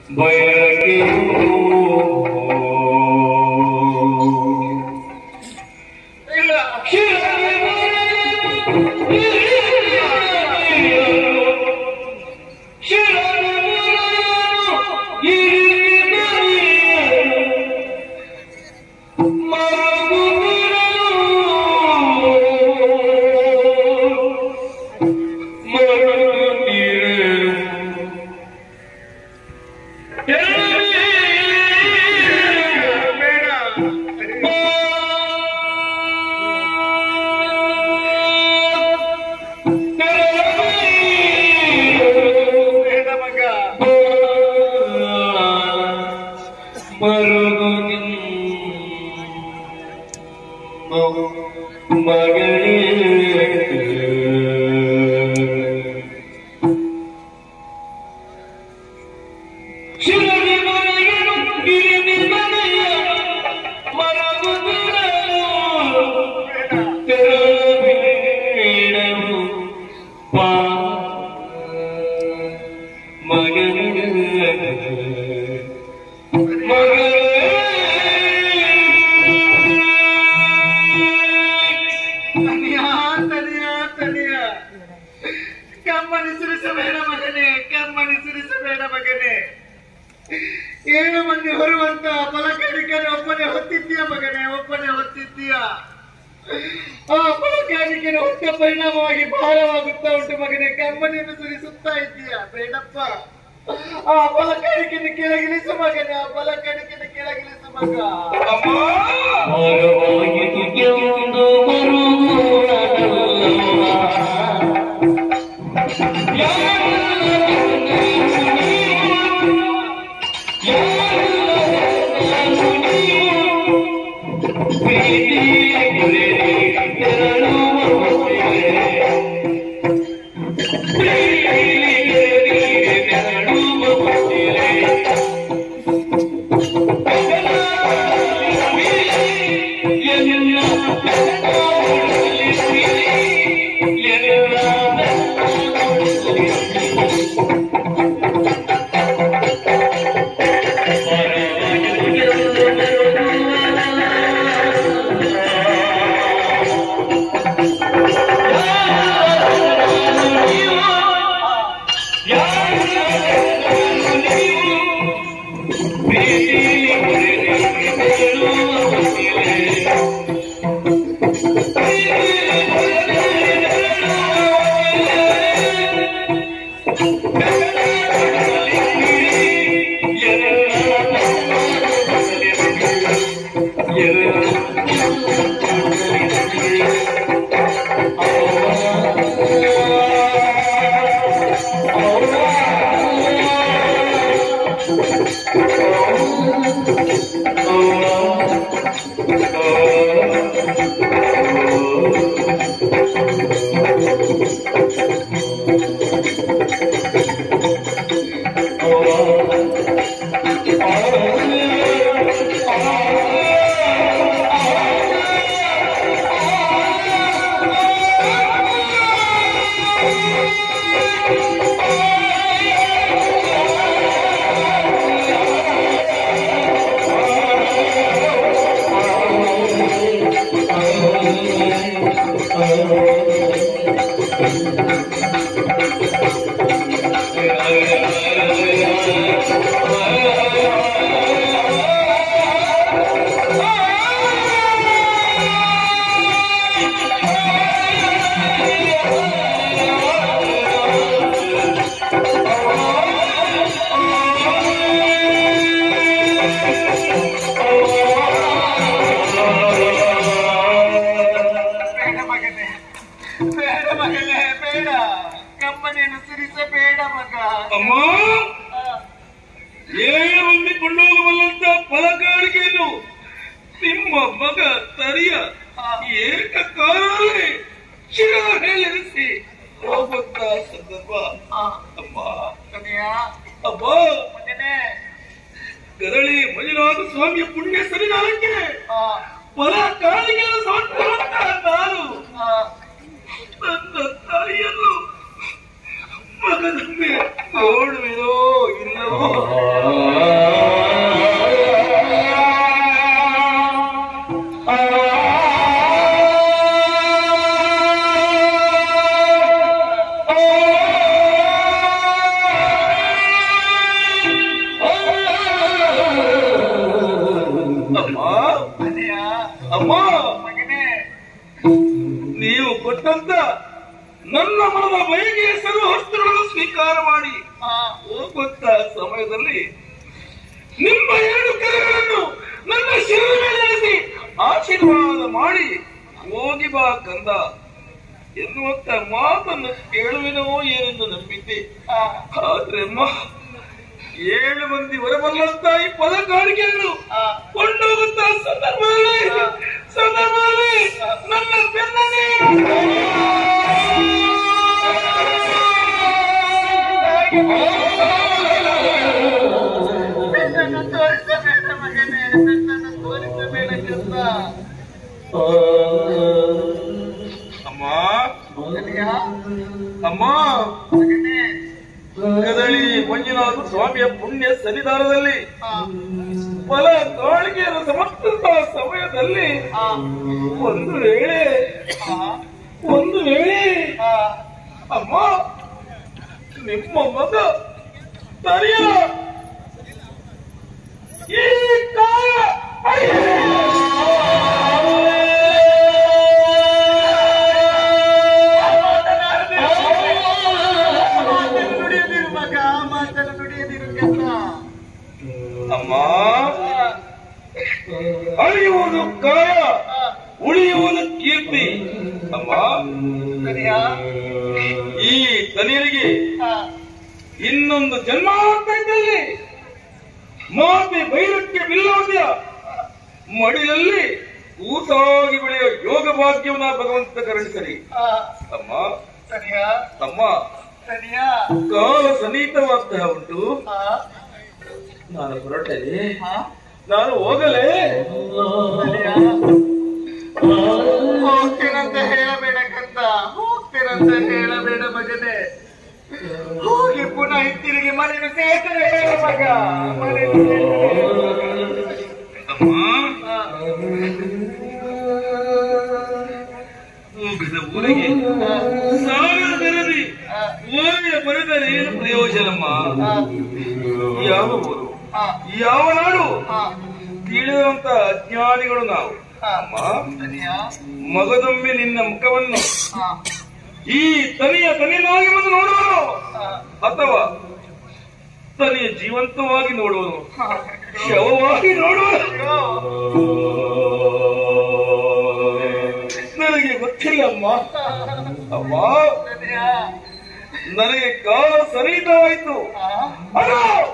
ಬೇಡ ಮಗ ತನಿಯ ತನಿಯ ತನಿಯ ಕಮ್ಮನಿ ಸುರಿಸಬೇಡ ಮಗನೇ ಕಮ್ಮನಿ ಸುರಿಸಬೇಡ ಮಗನೇ ಏಳು ಮಂದಿ ಹೊರುವಂತ ಫಲಕಾರಿಕನೆ ಒಬ್ಬನೇ ಹೊತ್ತಿದ್ದೀಯ ಮಗನೇ ಒಬ್ಬನೇ ಹೊತ್ತಿದ್ದೀಯ ಆ ಫಲಕಾರಿಕೆನ ಹೊತ್ತ ಪರಿಣಾಮವಾಗಿ ಭಾರವಾಗುತ್ತಾ ಉಂಟು ಮಗನೇ ಕಮ್ಮನಿಯನ್ನು ಸುರಿಸುತ್ತಾ ಇದ್ದೀಯ ಬೇಡಪ್ಪ ಆ ಫಲಕಾರಿಕೆಯನ್ನು ಕೆಳಗಿಳಿಸು ಮಗನೇ ಆ ಫಲಕಾರಿಕೆಯನ್ನು ಕೆಳಗಿಳಿಸು ಮಗ ಬೇಡ ಮಗನೇ ಬೇಡ ಮಗನೇ ಬೇಡ ಕಂಪನಿಯನ್ನು ಸುರಿಸಬೇಡ ಮಗ ಅಮ್ಮ ಏಳು ಮಂದಿ ಕೊಂಡೋಗಬಲ್ಲಂತ ಫಲಕಾರಿಕೆಯನ್ನು ನಿಮ್ಮ ಮಗ ತರಿಯ ಏಕಕಾಲದಲ್ಲಿ ಶಿರ ಹೇಳಿಸಿ ಹೋಗುತ್ತ ಸಂದರ್ಭ ಆ, ಅಮ್ಮ ಕನ್ಯ, ಅಮ್ಮ ಮಗನೇ ಗರಳಿ ಮಂಜುನಾಥ ಸ್ವಾಮಿಯ ಪುಣ್ಯ ಸರಿನಾಗೆ ಆ, ಫಲಕಾರಿಕೆಯನ್ನು ಸಾಕುವಂತ ನಾನು ಆ, ನನ್ನ ತಾಯಿಯನ್ನು ಮಗನಂತೆ ನೋಡುವಿರೋ ಇಲ್ಲವೋ ನನ್ನ ಮನದ ಬಯಕೆಯ ಸರ್ವ ವಸ್ತುಗಳನ್ನು ಸ್ವೀಕಾರ ಮಾಡಿ ಆ, ಹೋಗುವಂತ ಸಮಯದಲ್ಲಿ ನಿಮ್ಮ ಎರಡು ಕರೆಗಳನ್ನು ನನ್ನ ಶಿರದ ಮೇಲೆ ಇರಿಸಿ ಆಶೀರ್ವಾದ ಮಾಡಿ ಹೋಗಿ ಬಾ ಕಂದ ಎನ್ನುವಂತ ಮಾತನ್ನು ಕೇಳುವೆನೋ ಏನೆಂದು ನಂಬಿದ್ದೆ ಆ, ಆದ್ರೆ ಅಮ್ಮ ಏಳು ಮಂದಿ ಹೊರಬಲ್ಲಂತ ಈ ಪದ ಕಾಣಿಕೆಗಳು ಆ, ಕೊಂಡೋಗುತ್ತ ಸಂದರ್ಭದಲ್ಲಿ ಸಂದರ್ಭದಲ್ಲಿ ನನ್ನ ಬೆನ್ನನ್ನೇ ನನ್ನನ್ನು ತೋರಿಸಬೇಡ ಮಗನೇ ನನ್ನನ್ನು ತೋರಿಸಬೇಡ ಕಂದ ಅಮ್ಮ ಕಲಿಯ ಅಮ್ಮ ಮಗನೇ ಕದಳಿ ಮಂಜುನಾಥ ಸ್ವಾಮಿಯ ಪುಣ್ಯ ಸನ್ನಿಧಾನದಲ್ಲಿ ಆ, ಫಲ ಕಾಣಿಕೆಯನ್ನು ಸಮರ್ಪಿಸಿದ ಸಮಯದಲ್ಲಿ ಆ, ಒಂದು ವೇಳೆ ಆ, ಒಂದು ವೇಳೆ ಆ, ಅಮ್ಮ ನಿಮ್ಮ ಮಗ ತರಿಯ ಈ ಕಾಯ ಮಾತನ್ನು ನುಡಿಯದಿರು ಮಗ ಮಾತನ್ನು ನುಡಿಯದಿರು ಕಂದ ಅಮ್ಮ ಅಳಿಯುವುದು ಕಾಯ ಆ, ಉಳಿಯುವುದು ಕೀರ್ತಿ ಅಮ್ಮ ಕಲಿಯ ಈ ತನಿಯರಿಗೆ ಆ, ಇನ್ನೊಂದು ಜನ್ಮಾಂತರದಲ್ಲಿ ಮಾತೆ ಬೈರಕ್ಕೆ ಬಿಲ್ಲೋದ್ಯ ಮಡಿಲಲ್ಲಿ ಊಸಾಗಿ ಬೆಳೆಯುವ ಯೋಗ ಭಾಗ್ಯವನ್ನ ಭಗವಂತ ಕರುಣಿಸಲಿ ಆ, ಅಮ್ಮ ಕಲಿಯ ಅಮ್ಮ ಕಲಿಯ ಕಾಲ ಸನ್ನಿಹಿತವಾಗ್ತಾ ಉಂಟು ಆ, ನಾನು ಹೊರಟೆ ಆ, ನಾನು ಹೋಗಲೇ ಕಲಿಯ ಹೋಗ್ತೀನಂತ ಹೇಳಬೇಡ ಕಂದ ಹೋಗ್ತೀನಂತ ಹೇಳಬೇಡ ಮಗನೇ ಹೋಗಿ ಪುನಃ ಹಿಂತಿರುಗಿ ಮನೆಯನ್ನು ಸೇರ್ತದೆ ಹೇಳ ಮಗ ಮನೆಯನ್ನು ಸೇರ್ತದೆ ಹೇಳು. ಅಮ್ಮ ಆ, ಹೋಗದ ಊರಿಗೆ ಸಾಗರ ಬೆರದಿ ಆ, ಓರೆಯ ಬರೆದರೆ ಏನು ಪ್ರಯೋಜನಮ್ಮ ಆ, ಯಾವ ಊರು ಆ, ಯಾವ ನಾಡು ಆ, ತಿಳಿದಂತ ಅಜ್ಞಾನಿಗಳು ನಾವು ಆ, ಅಮ್ಮ ಕಲಿಯ ಮಗದೊಮ್ಮೆ ನಿನ್ನ ಮುಖವನ್ನು ಆ, ಈ ತನಿಯ ತನಿಯನಾಗಿ ಬಂದು ನೋಡುವನು ಆ, ಅಥವಾ ತನಿಯ ಜೀವಂತವಾಗಿ ನೋಡುವನು ಆ, ಶವವಾಗಿ ನೋಡುವನು ಅಯ್ಯೋ, ನನಗೆ ಗೊತ್ತಿಲ್ಲ ಅಮ್ಮ ಅಮ್ಮ ಕಲಿಯ ನನಗೆ ಕಾಲ ಸರಿತವಾಯಿತು ಆ, ಅದು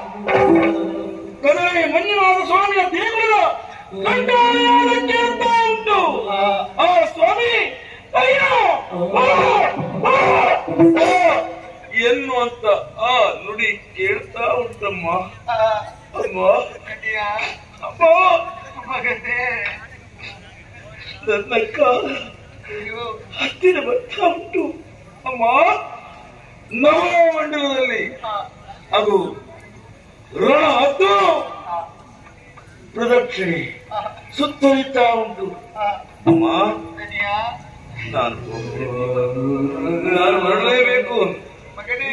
ಕದಳಿ ಮಂಜುನಾಥ ಸ್ವಾಮಿಯ ದೇಗುಲದ ಕಂಠಾಲಯದ ಕೇಳ್ತಾ ಉಂಟು ಆ, ಆ ಸ್ವಾಮಿ ಅಯ್ಯೋ ಆ, ಆ, ಆ ಎನ್ನುವಂತ ಆ ನುಡಿ ಕೇಳ್ತಾ ಉಂಟಮ್ಮ ಆ, ಅಮ್ಮ ಕಲಿಯ ಅಮ್ಮ ಮಗನೇ ನನ್ನ ಕಾಲ ಅಯ್ಯೋ ಹತ್ತಿರ ಬರ್ತಾ ಉಂಟು ಅಮ್ಮ ನವಮಂಡಲದಲ್ಲಿ ಆ, ಅದು ರಣ ಹತ್ತು ಆ, ಪ್ರದಕ್ಷಿಣೆ ಆ, ಸುತ್ತುರಿತಾ ಉಂಟು ಆ, ಅಮ್ಮ ಕಲಿಯ ನಾನು ಹೋಗ್ತೇನೆ. ನಾನು ಬರಲೇಬೇಕು ಮಗನೇ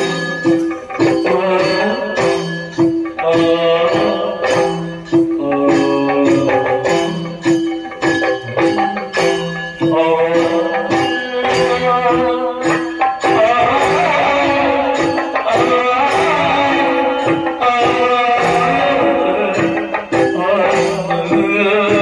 Oh ಆ